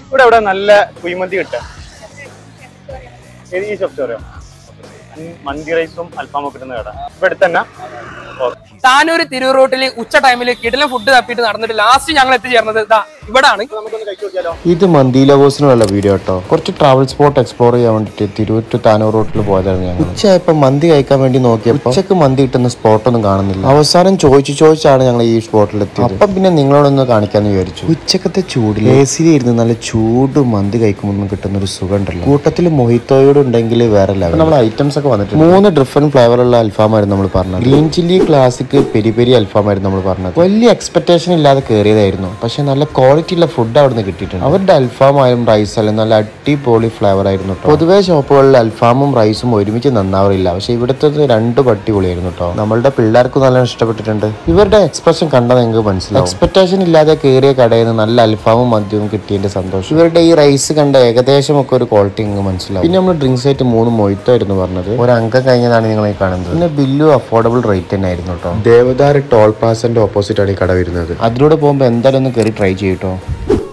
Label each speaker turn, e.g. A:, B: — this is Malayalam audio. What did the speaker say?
A: ഇവിടെ ഇവിടെ നല്ല കുഴിമന്തി കിട്ടുക ഏത് ഈ ഷോപ്പ് മന്തി റൈസും അൽഫാമും കിട്ടുന്ന കട ഇവിടെ അടുത്ത് തന്നെ ഓക്കെ
B: താനൂര് തിരൂർ റൂട്ടിൽ ഉച്ച ടൈമിൽ കിടിലം ഫുഡ് തപ്പിയിട്ട് നടന്നിട്ട് ലാസ്റ്റ് ഞങ്ങൾ എത്തിച്ചേർന്നത് ഇതാ ഇവിടാണ്
A: നമുക്കൊന്ന് കഴിച്ചു നോക്കിയാലോ
C: ഇത് മന്തി ലവേഴ്സിനുള്ള വീഡിയോ കേട്ടോ കുറച്ച് ട്രാവൽ സ്പോട്ട് എക്സ്പ്ലോർ ചെയ്യാൻ വേണ്ടിട്ട് തിരൂർ ടു താനൂർ റോട്ടിൽ പോയതായിരുന്നു ഞങ്ങൾ ഉച്ചയായപ്പോൾ മന്തി കഴിക്കാൻ വേണ്ടി നോക്കിയപ്പോൾ ഉച്ചക്ക് മന്തി കിട്ടുന്ന സ്പോട്ടൊന്നും കാണുന്നില്ല അവസാനം ചോദിച്ചു ചോദിച്ചാണ് ഞങ്ങൾ ഈ സ്പോട്ടിൽ എത്തിയത് അപ്പം പിന്നെ നിങ്ങളോടൊന്ന് കാണിക്കാന്ന് വിചാരിച്ചു ഉച്ചക്കത്തെ ചൂടിൽ എ ഇരുന്ന് നല്ല ചൂട് മന്തി കഴിക്കുമ്പോൾ കിട്ടുന്ന ഒരു സുഖം ഉണ്ടല്ലോ കൂട്ടത്തിൽ മൊഹിത്തോയോട് ഉണ്ടെങ്കിൽ വേറെ ലെവൽ നമ്മൾ ഐറ്റംസ് ഒക്കെ വന്നിട്ടുണ്ട് മൂന്ന് ഡിഫറെന്റ് ഫ്ലേവറുള്ള അൽഫാമായിരുന്നു നമ്മൾ പറഞ്ഞത് green chilli classic peri peri അൽഫാമായിരുന്നു നമ്മൾ പറഞ്ഞത് വലിയ എക്സ്പെക്ടേഷൻ ഇല്ലാതെ കയറിയതായിരുന്നു പക്ഷെ നല്ല ക്വാളിറ്റി ഉള്ള ഫുഡ് അവിടെ നിന്ന് കിട്ടിയിട്ടുണ്ട് അവരുടെ അൽഫാം ആയാലും റൈസ് ആയാലും നല്ല അടിപൊളി ഫ്ലേവർ ആയിരുന്നു കേട്ടോ പൊതുവേ ഷോപ്പുകളിൽ അൽഫാമും റൈസും ഒരുമിച്ച് നന്നാവാറില്ല പക്ഷെ ഇവിടുത്തെ രണ്ട് അടിപൊളിയായിരുന്നു കേട്ടോ നമ്മളുടെ പിള്ളേർക്ക് നല്ല ഇഷ്ടപ്പെട്ടിട്ടുണ്ട് ഇവരുടെ എക്സ്പ്രഷൻ കണ്ടാൽ നിങ്ങൾക്ക് മനസ്സിലാവും എക്സ്പെക്ടേഷൻ ഇല്ലാതെ കയറിയ കടയിൽ നിന്ന് നല്ല അൽഫാമും മദ്യവും കിട്ടിയതിന്റെ സന്തോഷം ഇവരുടെ ഈ റൈസ് കണ്ട ഏകദേശം ഒക്കെ ഒരു ക്വാളിറ്റി നിങ്ങൾക്ക് മനസ്സിലാവും പിന്നെ നമ്മൾ ഡ്രിങ്ക്സ് ആയിട്ട് മൂന്ന് മൊയ്ത്തോ ആയിരുന്നു പറഞ്ഞത് ഒരു അംഗം കഴിഞ്ഞതാണ് നിങ്ങൾ ഈ കാണുന്നത് പിന്നെ ബില്ലും അഫോർഡബിൾ റേറ്റ് തന്നെ ആയിരുന്നു കേട്ടോ ദേവദാർ ടോൾ പ്ലാസന്റെ ഓപ്പോസിറ്റ് ആണ് ഈ കട വരുന്നത് അതിലൂടെ പോകുമ്പോൾ എന്തായാലും ഒന്ന് കയറി ട്രൈ ചെയ്യട്ടോ